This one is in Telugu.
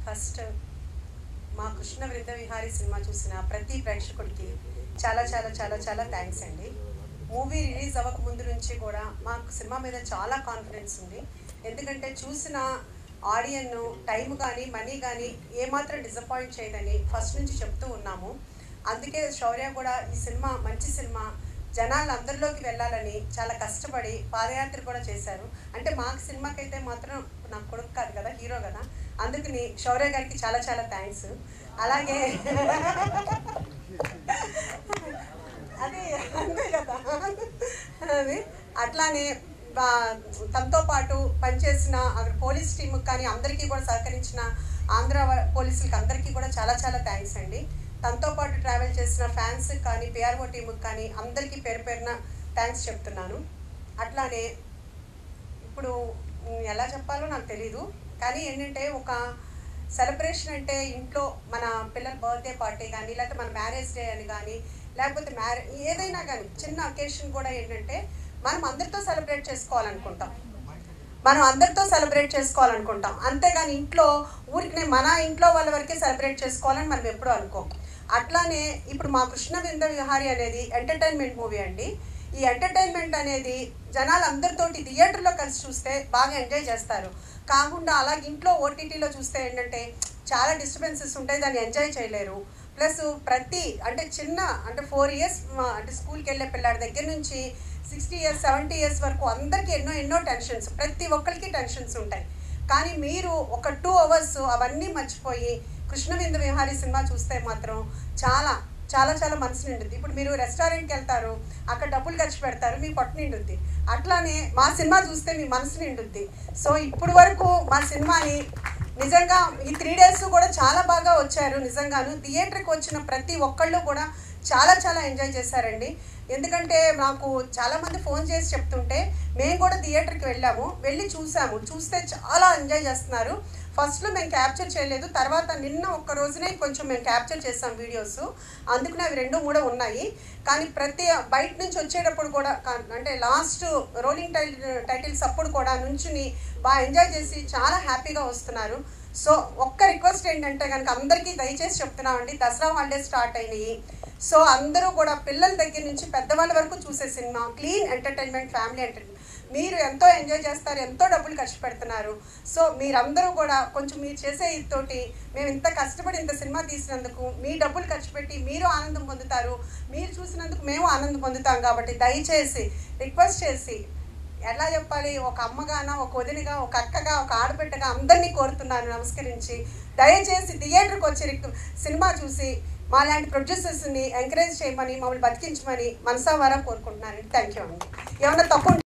ఫస్ట్ మా కృష్ణ వృద్ధ విహారీ సినిమా చూసిన ప్రతి ప్రేక్షకుడికి చాలా చాలా చాలా చాలా థ్యాంక్స్ అండి మూవీ రిలీజ్ అవ్వక ముందు నుంచి కూడా మాకు సినిమా మీద చాలా కాన్ఫిడెన్స్ ఉంది ఎందుకంటే చూసిన ఆడియన్ టైం కానీ మనీ కానీ ఏమాత్రం డిసప్పాయింట్ చేయదని ఫస్ట్ నుంచి చెప్తూ ఉన్నాము అందుకే శౌర్య కూడా ఈ సినిమా మంచి సినిమా జనాలు అందరిలోకి వెళ్ళాలని చాలా కష్టపడి పాదయాత్ర కూడా చేశారు అంటే మాకు సినిమాకైతే మాత్రం నాకు కొడుకు కాదు కదా హీరో కదా అందుకని శౌర్య గారికి చాలా చాలా థ్యాంక్స్ అలాగే అదే అంతే కదా అది అట్లానే బా- తనతో పాటు పనిచేసిన అక్కడ పోలీస్ టీంకి కానీ అందరికీ కూడా సహకరించిన ఆంధ్ర వా- పోలీసులకి అందరికీ కూడా చాలా చాలా థ్యాంక్స్ అండి తనతో పాటు ట్రావెల్ చేసిన ఫ్యాన్స్ కానీ పిఆర్ఓ టీంకి కానీ అందరికీ పేరు పేరున థ్యాంక్స్ చెప్తున్నాను అట్లానే ఇప్పుడు ఉమ్, ఎలా చెప్పాలో నాకు తెలీదు కానీ ఏంటంటే ఒక సెలబ్రేషన్ అంటే ఇంట్లో మన పిల్లల బర్త్డే పార్టీ కానీ లేకపోతే మన మ్యారేజ్ డే అని కానీ లేకపోతే మ్యారే ఏదైనా కానీ చిన్న అకేషన్ కూడా ఏంటంటే మనం అందరితో సెలబ్రేట్ చేసుకోవాలనుకుంటాం మనం అందరితో సెలబ్రేట్ చేసుకోవాలనుకుంటాం అంతేగాని ఇంట్లో ఊరికి మన ఇంట్లో వాళ్ళ వరకే సెలబ్రేట్ చేసుకోవాలని మనం ఎప్పుడూ అనుకోం అట్లానే ఇప్పుడు మా కృష్ణ వింద విహారి అనేది ఎంటర్టైన్మెంట్ మూవీ అండి ఈ ఎంటర్టైన్మెంట్ అనేది జనాలు అందరితోటి థియేటర్లో కలిసి చూస్తే బాగా ఎంజాయ్ చేస్తారు కాకుండా అలాగే ఇంట్లో ఓటీటీలో చూస్తే ఏంటంటే చాలా డిస్టర్బెన్సెస్ ఉంటాయి దాన్ని ఎంజాయ్ చేయలేరు ప్లస్ ప్రతి అంటే చిన్న అంటే ఫోర్ ఇయర్స్ అంటే స్కూల్కి వెళ్ళే పిల్లాడి దగ్గర నుంచి సిక్స్టీ ఇయర్స్ సెవెంటీ ఇయర్స్ వరకు అందరికీ ఎన్నో ఎన్నో టెన్షన్స్ ప్రతి ఒక్కరికి టెన్షన్స్ ఉంటాయి కానీ మీరు ఒక టూ అవర్స్ అవన్నీ మర్చిపోయి కృష్ణవింద విహారీ సినిమా చూస్తే మాత్రం చాలా చాలా చాలా మనసు నిండుద్ది ఇప్పుడు మీరు రెస్టారెంట్కి వెళ్తారు అక్కడ డబ్బులు ఖర్చు పెడతారు మీ పొట్ట నిండుద్ది అట్లానే మా సినిమా చూస్తే మీ మనసు నిండుద్ది సో ఇప్పుడు వరకు మా సినిమాని నిజంగా ఈ త్రీ డేస్ కూడా చాలా బాగా వచ్చారు నిజంగాను థియేటర్కి వచ్చిన ప్రతి ఒక్కళ్ళు కూడా చాలా చాలా ఎంజాయ్ చేశారండి ఎందుకంటే నాకు చాలామంది ఫోన్ చేసి చెప్తుంటే మేము కూడా థియేటర్కి వెళ్ళాము వెళ్ళి చూసాము చూస్తే చాలా ఎంజాయ్ చేస్తున్నారు ఫస్ట్లో మేము క్యాప్చర్ చేయలేదు తర్వాత నిన్న ఒక్క రోజునే కొంచెం మేము క్యాప్చర్ చేసాం వీడియోస్ అందుకనే అవి రెండు మూడో ఉన్నాయి కానీ ప్రతి బయట నుంచి వచ్చేటప్పుడు కూడా కా- అంటే లాస్ట్ రోలింగ్ టైటిల్ టైటిల్స్ అప్పుడు కూడా నుంచుని బాగా ఎంజాయ్ చేసి చాలా హ్యాపీగా వస్తున్నారు సో ఒక్క రిక్వెస్ట్ ఏంటంటే కనుక అందరికీ దయచేసి చెప్తున్నామండి దసరా హాలిడేస్ స్టార్ట్ అయినాయి సో అందరూ కూడా పిల్లల దగ్గర నుంచి పెద్దవాళ్ళ వరకు చూసే cinema clean entertainment family entertainment మీరు ఎంతో ఎంజాయ్ చేస్తారు ఎంతో డబ్బులు ఖర్చు పెడుతున్నారు సో మీరందరూ కూడా కొంచెం మీరు చేసే ఇతోటి మేము ఇంత కష్టపడి ఇంత సినిమా తీసినందుకు మీ డబ్బులు ఖర్చు పెట్టి మీరు ఆనందం పొందుతారు మీరు చూసినందుకు మేము ఆనందం పొందుతాం కాబట్టి దయచేసి రిక్వెస్ట్ చేసి ఎలా చెప్పాలి ఒక అమ్మగాన ఒక వదినగా ఒక అక్కగా ఒక ఆడబిడ్డగా అందరినీ కోరుతున్నాను నమస్కరించి దయచేసి థియేటర్కి వచ్చి రిక్- సినిమా చూసి మా లాంటి ప్రొడ్యూసర్స్ని ఎంకరేజ్ చేయమని మమ్మల్ని బతికించమని మనసావారా కోరుకుంటున్నానండి థ్యాంక్ యూ అండి ఏమన్నా తప్పు ఉంటే